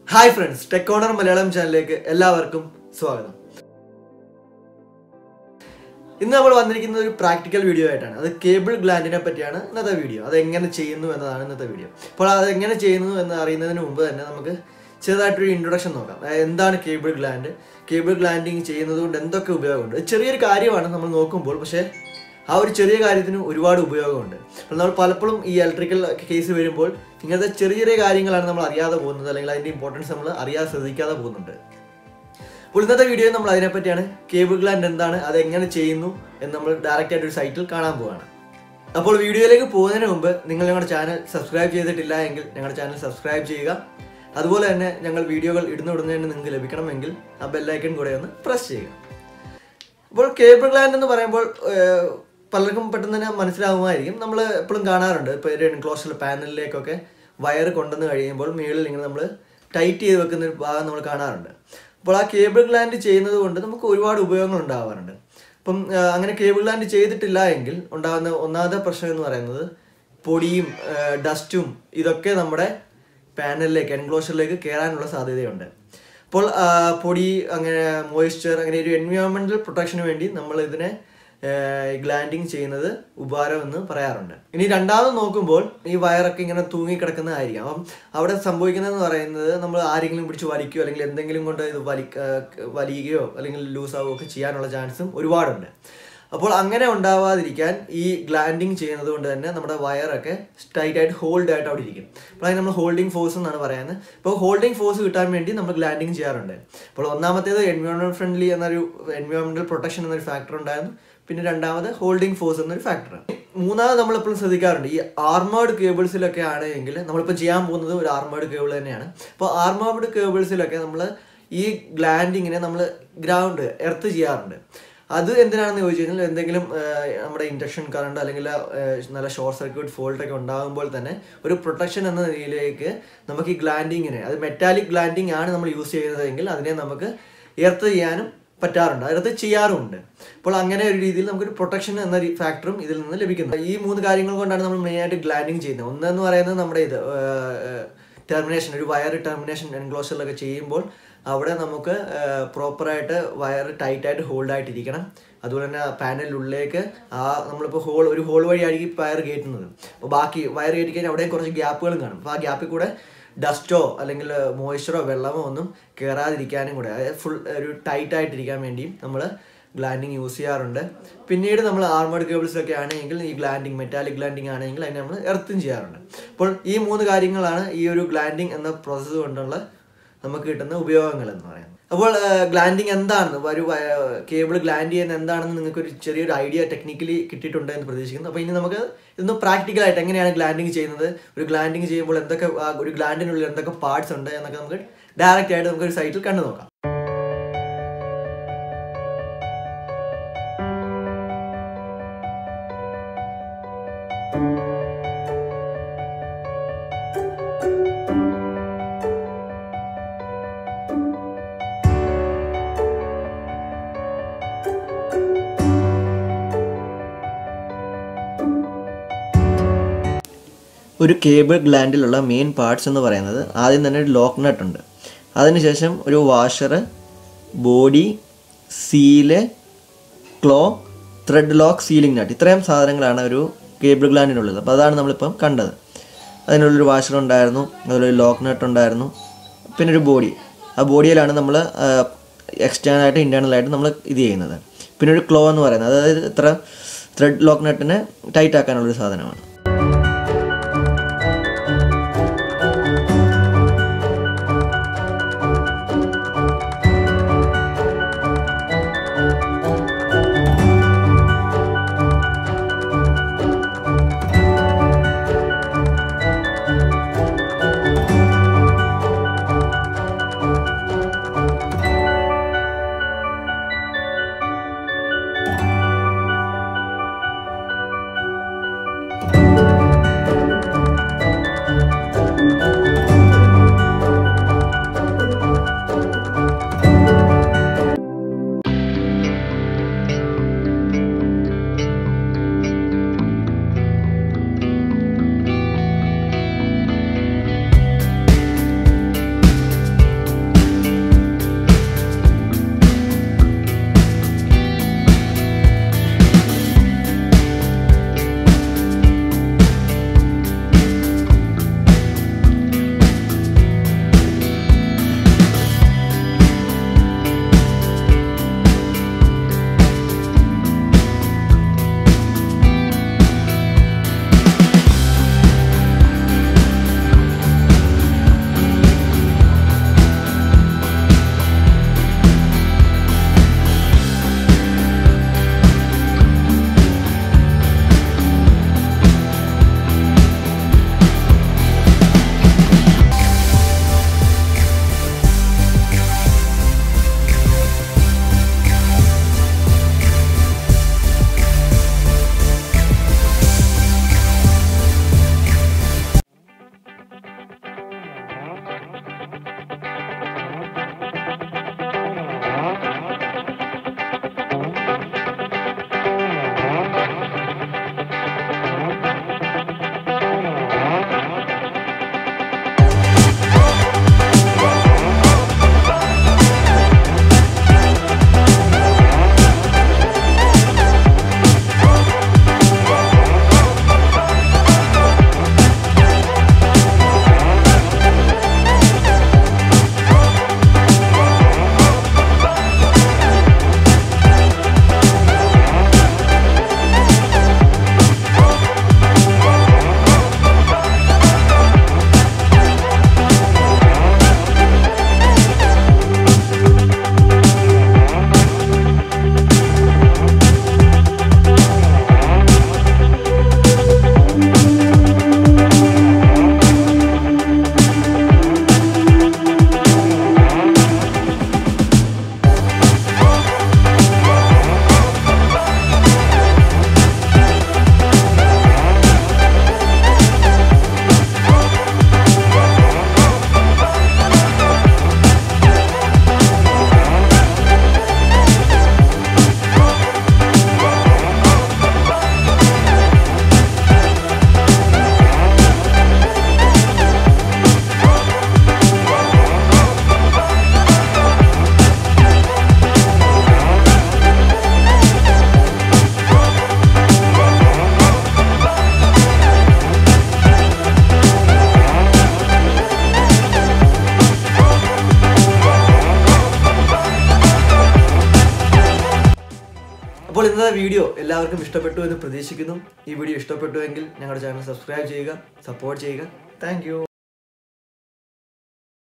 hi friends tech owner Malayalam ചാനലിലേക്ക് എല്ലാവർക്കും സ്വാഗതം ഇന്ന് നമ്മൾ വന്നിരിക്കുന്നത് ഒരു പ്രാക്ടിക്കൽ വീഡിയോ ആയിട്ടാണ് അത് കേബിൾ ഗ്ലാൻഡിനെ പറ്റിയാണ് ഇന്നത്തെ വീഡിയോ അത് എങ്ങനെ ചെയ്യുന്നു എന്നതാണ് ഇന്നത്തെ വീഡിയോ അപ്പോൾ അത് എങ്ങനെ ചെയ്യുന്നു എന്ന് അറിയുന്നതിന് മുമ്പ് തന്നെ നമുക്ക് ചെറുതായിട്ടൊരു ഇൻട്രൊഡക്ഷൻ നോക്കാം അതായത് എന്താണ് കേബിൾ ഗ്ലാൻഡ് കേബിൾ ഗ്ലാൻഡിങ് ചെയ്യുന്നത് കൊണ്ട് എന്തൊക്കെ ഉപയോഗമുണ്ട് ഇത് ചെറിയൊരു കാര്യമാണ് നമ്മൾ നോക്കുമ്പോൾ പക്ഷേ ആ ഒരു ചെറിയ കാര്യത്തിന് ഒരുപാട് ഉപയോഗമുണ്ട് അപ്പോൾ നമ്മൾ പലപ്പോഴും ഈ ഇലക്ട്രിക്കൽ കേസ് വരുമ്പോൾ ഇങ്ങനത്തെ ചെറിയ ചെറിയ കാര്യങ്ങളാണ് നമ്മൾ അറിയാതെ പോകുന്നത് അല്ലെങ്കിൽ അതിൻ്റെ ഇമ്പോർട്ടൻസ് നമ്മൾ അറിയാതെ ശ്രദ്ധിക്കാതെ പോകുന്നുണ്ട് അപ്പോൾ ഇന്നത്തെ വീഡിയോയിൽ നമ്മൾ അതിനെപ്പറ്റിയാണ് കേബിൾ ഗ്ലാൻഡ് എന്താണ് അത് എങ്ങനെ ചെയ്യുന്നു എന്ന് നമ്മൾ ഡയറക്റ്റ് ആയിട്ട് ഒരു സൈറ്റിൽ കാണാൻ പോവാണ് അപ്പോൾ വീഡിയോയിലേക്ക് പോകുന്നതിന് മുമ്പ് നിങ്ങൾ ഞങ്ങളുടെ ചാനൽ സബ്സ്ക്രൈബ് ചെയ്തിട്ടില്ല എങ്കിൽ ഞങ്ങളുടെ ചാനൽ സബ്സ്ക്രൈബ് ചെയ്യുക അതുപോലെ തന്നെ ഞങ്ങൾ വീഡിയോകൾ ഇടുന്ന ഉടനെ തന്നെ നിങ്ങൾക്ക് ലഭിക്കണമെങ്കിൽ ആ ബെല്ലൈക്കൺ കൂടെ ഒന്ന് പ്രസ് ചെയ്യുക ഇപ്പോൾ കേബിൾ ഗ്ലാൻഡ് എന്ന് പറയുമ്പോൾ ഏഹ്, പലർക്കും പെട്ടെന്ന് തന്നെ മനസ്സിലാവുമായിരിക്കും നമ്മൾ എപ്പോഴും കാണാറുണ്ട് ഇപ്പോൾ ഒരു എൻക്ലോഷർ പാനലിലേക്കൊക്കെ വയർ കൊണ്ടുവന്ന് കഴിയുമ്പോൾ മുകളിൽ ഇങ്ങനെ നമ്മൾ ടൈറ്റ് ചെയ്ത് വെക്കുന്ന ഒരു ഭാഗം നമ്മൾ കാണാറുണ്ട് അപ്പോൾ ആ കേബിൾ ഗ്ലാൻഡ് ചെയ്യുന്നത് കൊണ്ട് നമുക്ക് ഒരുപാട് ഉപയോഗങ്ങൾ ഉണ്ടാവാറുണ്ട് അപ്പം ഏഹ്, അങ്ങനെ കേബിൾ ഗ്ലാൻഡ് ചെയ്തിട്ടില്ല എങ്കിൽ ഉണ്ടാകുന്ന ഒന്നാമത്തെ പ്രശ്നം എന്ന് പറയുന്നത് പൊടിയും ഡസ്റ്റും ഇതൊക്കെ നമ്മുടെ പാനലിലേക്ക് എൻക്ലോഷറിലേക്ക് കയറാനുള്ള സാധ്യതയുണ്ട് അപ്പോൾ ആ, പൊടി അങ്ങനെ മോയ്സ്ചർ അങ്ങനെ ഒരു എൻവയോൺമെന്റൽ പ്രൊട്ടക്ഷന് വേണ്ടി നമ്മൾ ഇതിനെ ഗ്ലാൻഡിങ് ചെയ്യുന്നത് ഉപകാരം എന്ന് പറയാറുണ്ട് ഇനി രണ്ടാമത് നോക്കുമ്പോൾ ഈ വയറൊക്കെ ഇങ്ങനെ തൂങ്ങി കിടക്കുന്നതായിരിക്കും അപ്പം അവിടെ സംഭവിക്കുന്നതെന്ന് പറയുന്നത് നമ്മൾ ആരെങ്കിലും പിടിച്ച് വലിക്കുകയോ അല്ലെങ്കിൽ എന്തെങ്കിലും കൊണ്ട് ഇത് വലി ആ, വലിയുകയോ അല്ലെങ്കിൽ ലൂസ് ആവുകയോ ഒക്കെ ചെയ്യാനുള്ള ചാൻസും ഒരുപാടുണ്ട് അപ്പോൾ അങ്ങനെ ഉണ്ടാവാതിരിക്കാൻ ഈ ഗ്ലാൻഡിങ് ചെയ്യുന്നത് കൊണ്ട് തന്നെ നമ്മുടെ വയറൊക്കെ ടൈറ്റ് ആയിട്ട് ഹോൾഡ് ആയിട്ട് അവിടെ ഇരിക്കും അപ്പോൾ അതിന് നമ്മൾ ഹോൾഡിംഗ് ഫോഴ്സ് എന്നാണ് പറയുന്നത് അപ്പോൾ ഹോൾഡിംഗ് ഫോഴ്സ് കിട്ടാൻ വേണ്ടി നമ്മൾ ഗ്ലാൻഡിങ് ചെയ്യാറുണ്ട് അപ്പോൾ ഒന്നാമത്തേത് എൻവയോൺമെന്റ് ഫ്രണ്ട്ലി എന്നൊരു എൻവയോൺമെന്റൽ പ്രൊട്ടക്ഷൻ എന്നൊരു ഫാക്ടർ ഉണ്ടായിരുന്നു പിന്നെ രണ്ടാമത് ഹോൾഡിംഗ് ഫോഴ്സ് എന്നൊരു ഫാക്ടർ മൂന്നാമത് നമ്മൾ എപ്പോഴും ശ്രദ്ധിക്കാറുണ്ട് ഈ ആർമേർഡ് കേബിൾസിലൊക്കെ ആണെങ്കിൽ നമ്മളിപ്പോൾ ചെയ്യാൻ പോകുന്നത് ഒരു ആർമേർഡ് കേബിൾ തന്നെയാണ് അപ്പോൾ ആർമേർഡ് കേബിൾസിലൊക്കെ നമ്മൾ ഈ ഗ്ലാൻഡിങ്ങിനെ നമ്മൾ ഗ്രൗണ്ട് എർത്ത് ചെയ്യാറുണ്ട് അത് എന്തിനാണെന്ന് ചോദിച്ചു കഴിഞ്ഞാൽ എന്തെങ്കിലും ആ, നമ്മുടെ ഇൻഡക്ഷൻ കറണ്ട് അല്ലെങ്കിൽ ആ, നല്ല ഷോർട്ട് സർക്യൂട്ട് ഫോൾട്ട് ഒക്കെ ഉണ്ടാകുമ്പോൾ തന്നെ ഒരു പ്രൊട്ടക്ഷൻ എന്ന നിലയിലേക്ക് നമുക്ക് ഈ ഗ്ലാൻഡിങ്ങിനെ അത് മെറ്റാലിക് ഗ്ലാൻഡിങ് ആണ് നമ്മൾ യൂസ് ചെയ്യുന്നതെങ്കിൽ അതിനെ നമുക്ക് എർത്ത് ചെയ്യാനും പറ്റാറുണ്ട് അതിനകത്ത് ചെയ്യാറുമുണ്ട് അപ്പോൾ അങ്ങനെ ഒരു രീതിയിൽ നമുക്കൊരു പ്രൊട്ടക്ഷൻ എന്ന ഫാക്ടറും ഇതിൽ നിന്ന് ലഭിക്കുന്നത് ഈ മൂന്ന് കാര്യങ്ങൾ കൊണ്ടാണ് നമ്മൾ മെയിനായിട്ട് ഗ്ലാൻഡിങ് ചെയ്യുന്നത് ഒന്നെന്ന് പറയുന്നത് നമ്മുടെ ഇത് ടെർമിനേഷൻ ഒരു വയർ ടെർമിനേഷൻ എൻക്ലോഷറിലൊക്കെ ചെയ്യുമ്പോൾ അവിടെ നമുക്ക് പ്രോപ്പറായിട്ട് വയർ ടൈറ്റായിട്ട് ഹോൾഡ് ആയിട്ടിരിക്കണം അതുപോലെ തന്നെ പാനലിനുള്ളിലേക്ക് ആ നമ്മളിപ്പോൾ ഹോൾ ഒരു ഹോൾ വഴിയായിരിക്കും വയർ കയറ്റുന്നത് അപ്പോൾ ബാക്കി വയർ കയറ്റി കഴിഞ്ഞാൽ അവിടെയും കുറച്ച് ഗ്യാപ്പുകളും കാണും അപ്പോൾ ആ ഗ്യാപ്പിൽ കൂടെ ഡസ്റ്റോ അല്ലെങ്കിൽ മോയ്സ്ചറോ വെള്ളമോ ഒന്നും കയറാതിരിക്കാനും കൂടെ അതായത് ഫുൾ ഒരു ടൈറ്റ് ആയിട്ടിരിക്കാൻ വേണ്ടിയും നമ്മൾ ഗ്ലാൻഡിങ് യൂസ് ചെയ്യാറുണ്ട് പിന്നീട് നമ്മൾ ആർമേഡ് കേബിൾസൊക്കെ ആണെങ്കിൽ ഈ ഗ്ലാൻഡിങ് മെറ്റാലിക് ഗ്ലാൻഡിങ് ആണെങ്കിൽ അതിനെ നമ്മൾ എർത്തും ചെയ്യാറുണ്ട് അപ്പോൾ ഈ മൂന്ന് കാര്യങ്ങളാണ് ഈ ഒരു ഗ്ലാൻഡിങ് എന്ന പ്രോസസ്സ് കൊണ്ടുള്ള നമുക്ക് കിട്ടുന്ന ഉപയോഗങ്ങൾ എന്ന് പറയുന്നത് അപ്പോൾ ഗ്ലാൻഡിങ് എന്താണെന്ന് ഒരു കേബിൾ ഗ്ലാൻഡ് ചെയ്യുന്ന എന്താണെന്ന് നിങ്ങൾക്ക് ഒരു ചെറിയൊരു ഐഡിയ ടെക്നിക്കലി കിട്ടിയിട്ടുണ്ട് എന്ന് പ്രതീക്ഷിക്കുന്നു അപ്പോൾ ഇനി നമുക്ക് ഇതൊന്ന് പ്രാക്ടിക്കലായിട്ട് എങ്ങനെയാണ് ഗ്ലാൻഡിങ് ചെയ്യുന്നത് ഒരു ഗ്ലാൻഡിങ് ചെയ്യുമ്പോൾ എന്തൊക്കെ ആ, ഒരു ഗ്ലാൻഡിനുള്ളിൽ എന്തൊക്കെ പാർട്സ് ഉണ്ട് എന്നൊക്കെ നമുക്ക് ഡയറക്റ്റ് ആയിട്ട് നമുക്ക് ഒരു സൈറ്റിൽ കണ്ടു നോക്കാം ഒരു കേബിൾ ഗ്ലാൻഡിലുള്ള മെയിൻ പാർട്സ് എന്ന് പറയുന്നത് ആദ്യം തന്നെ ഒരു ലോക്ക് നട്ട് ഉണ്ട് അതിനുശേഷം ഒരു washer body seal claw thread lock sealing nut ഇത്രയും സാധനങ്ങളാണ് ഒരു കേബിൾ ഗ്ലാൻഡിനുള്ളത് അപ്പോൾ അതാണ് നമ്മളിപ്പം കണ്ടത് അതിനുള്ളൊരു വാഷർ ഉണ്ടായിരുന്നു അതുപോലെ ഒരു ലോക്ക് നട്ട് ഉണ്ടായിരുന്നു പിന്നെ ഒരു ബോഡി ആ ബോഡിയിലാണ് നമ്മൾ എക്സ്റ്റേണൽ ആയിട്ട് ഇൻറ്റേർണൽ ആയിട്ട് നമ്മൾ ഇത് ചെയ്യുന്നത് പിന്നെ ഒരു ക്ലോ എന്ന് പറയുന്നത് അതായത് ഇത്ര ത്രെഡ് ലോക്ക് നട്ടിനെ ടൈറ്റ് ആക്കാനുള്ളൊരു സാധനമാണ് ഇന്നത്തെ വീഡിയോ എല്ലാവർക്കും ഇഷ്ടപ്പെട്ടു എന്ന് പ്രതീക്ഷിക്കുന്നു ഈ വീഡിയോ ഇഷ്ടപ്പെട്ടുവെങ്കിൽ ഞങ്ങളുടെ ചാനൽ സബ്സ്ക്രൈബ് ചെയ്യുക സപ്പോർട്ട് ചെയ്യുക താങ്ക്